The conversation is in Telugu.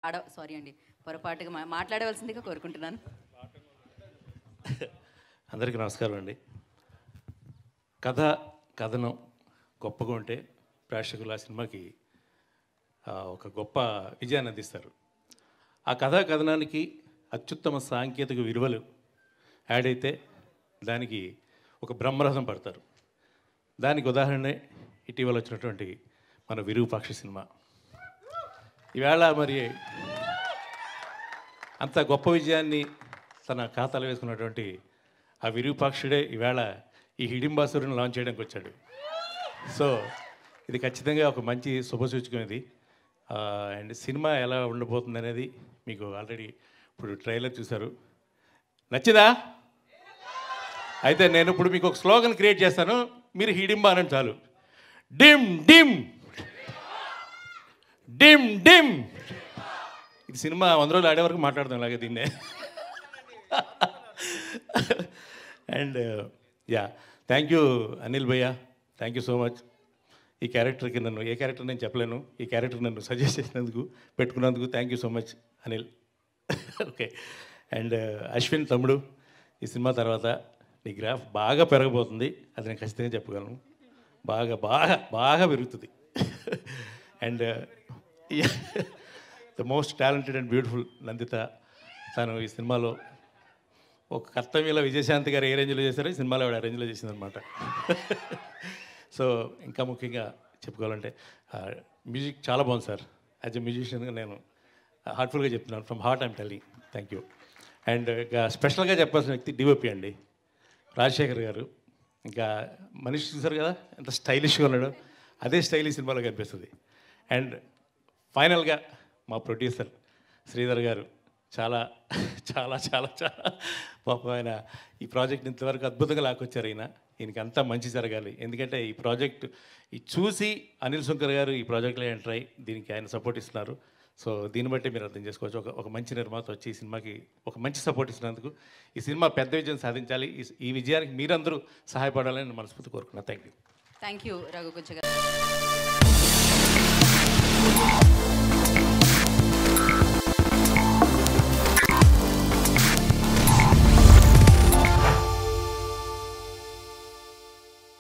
ఆడ సారీ అండి పొరపాటుగా మా- మాట్లాడవలసిందిగా కోరుకుంటున్నాను అందరికీ నమస్కారం అండి కథ కథనం గొప్పగా ఉంటే ప్రేక్షకులు ఆ సినిమాకి ఆ, ఒక గొప్ప విజయాన్ని అందిస్తారు ఆ కథా కథనానికి అత్యుత్తమ సాంకేతిక విలువలు యాడ్ అయితే దానికి ఒక బ్రహ్మరథం పడతారు దానికి ఉదాహరణే ఇటీవల వచ్చినటువంటి మన విరూపాక్ష సినిమా ఈవేళ మరి అంత గొప్ప విజయాన్ని తన ఖాతాలో వేసుకున్నటువంటి ఆ విరూపాక్షుడే ఈవేళ ఈ హిడింబాసురుని లాంచ్ చేయడానికి వచ్చాడు సో ఇది ఖచ్చితంగా ఒక మంచి శుభసూచకం ఇది అండ్ సినిమా ఎలా ఉండబోతుంది అనేది మీకు ఆల్రెడీ ఇప్పుడు ట్రైలర్ చూశారు నచ్చిందా అయితే నేను ఇప్పుడు మీకు ఒక స్లోగన్ క్రియేట్ చేస్తాను మీరు హిడింబా అనండి చాలు డిమ్ డిమ్ డిమ్ డిమ్ ఇది సినిమా వంద రోజులు ఆడే వరకు మాట్లాడదాం ఇలాగే దీన్నే and ya thank you Anil భయ్య థ్యాంక్ యూ సో మచ్ ఈ క్యారెక్టర్కి నన్ను ఏ క్యారెక్టర్ నేను చెప్పలేను ఈ క్యారెక్టర్ నన్ను సజెస్ట్ చేసినందుకు పెట్టుకున్నందుకు thank you so much Anil okay and Ashwin తమ్ముడు ఈ సినిమా తర్వాత నీ గ్రాఫ్ బాగా పెరగబోతుంది అది నేను ఖచ్చితంగా చెప్పగలను బాగా బాగా బాగా పెరుగుతుంది and the most talented and beautiful Nanditha తను ఈ సినిమాలో ఒక కర్తవ్యంలో విజయశాంతి గారు ఏ రేంజ్లో చేశారో ఈ సినిమాలో ఆవిడ ఆ రేంజ్లో చేసిందనమాట సో ఇంకా ముఖ్యంగా చెప్పుకోవాలంటే మ్యూజిక్ చాలా బాగుంది సార్ యాజ్ ఎ మ్యూజిషియన్గా నేను హార్ట్ఫుల్గా చెప్తున్నాను from heart I'm telling thank you and ఇంకా స్పెషల్గా చెప్పాల్సిన వ్యక్తి డిఓపి అండి రాజశేఖర్ గారు ఇంకా మనిషి చూసారు కదా ఎంత స్టైలిష్గా ఉన్నాడు అదే స్టైల్ ఈ సినిమాలో కనిపిస్తుంది అండ్ ఫైనల్గా మా ప్రొడ్యూసర్ శ్రీధర్ గారు చాలా చాలా చాలా చాలా పాపం ఆయన ఈ ప్రాజెక్ట్ ఇంతవరకు అద్భుతంగా లాక్కొచ్చారు ఈయన ఈయనకి అంతా మంచి జరగాలి ఎందుకంటే ఈ ప్రాజెక్ట్ ఈ చూసి అనిల్ శంకర్ గారు ఈ ప్రాజెక్ట్లో ఎంటర్ అయ్యి దీనికి ఆయన సపోర్ట్ ఇస్తున్నారు సో దీన్ని బట్టి మీరు అర్థం చేసుకోవచ్చు ఒక ఒక మంచి నిర్మాత వచ్చి ఈ సినిమాకి ఒక మంచి సపోర్ట్ ఇస్తున్నందుకు ఈ సినిమా పెద్ద విజయం సాధించాలి ఈ- ఈ విజయానికి మీరందరూ సహాయపడాలని నేను మనస్ఫూర్తి కోరుకున్నాను thank you thank you Raghu Kunche గారు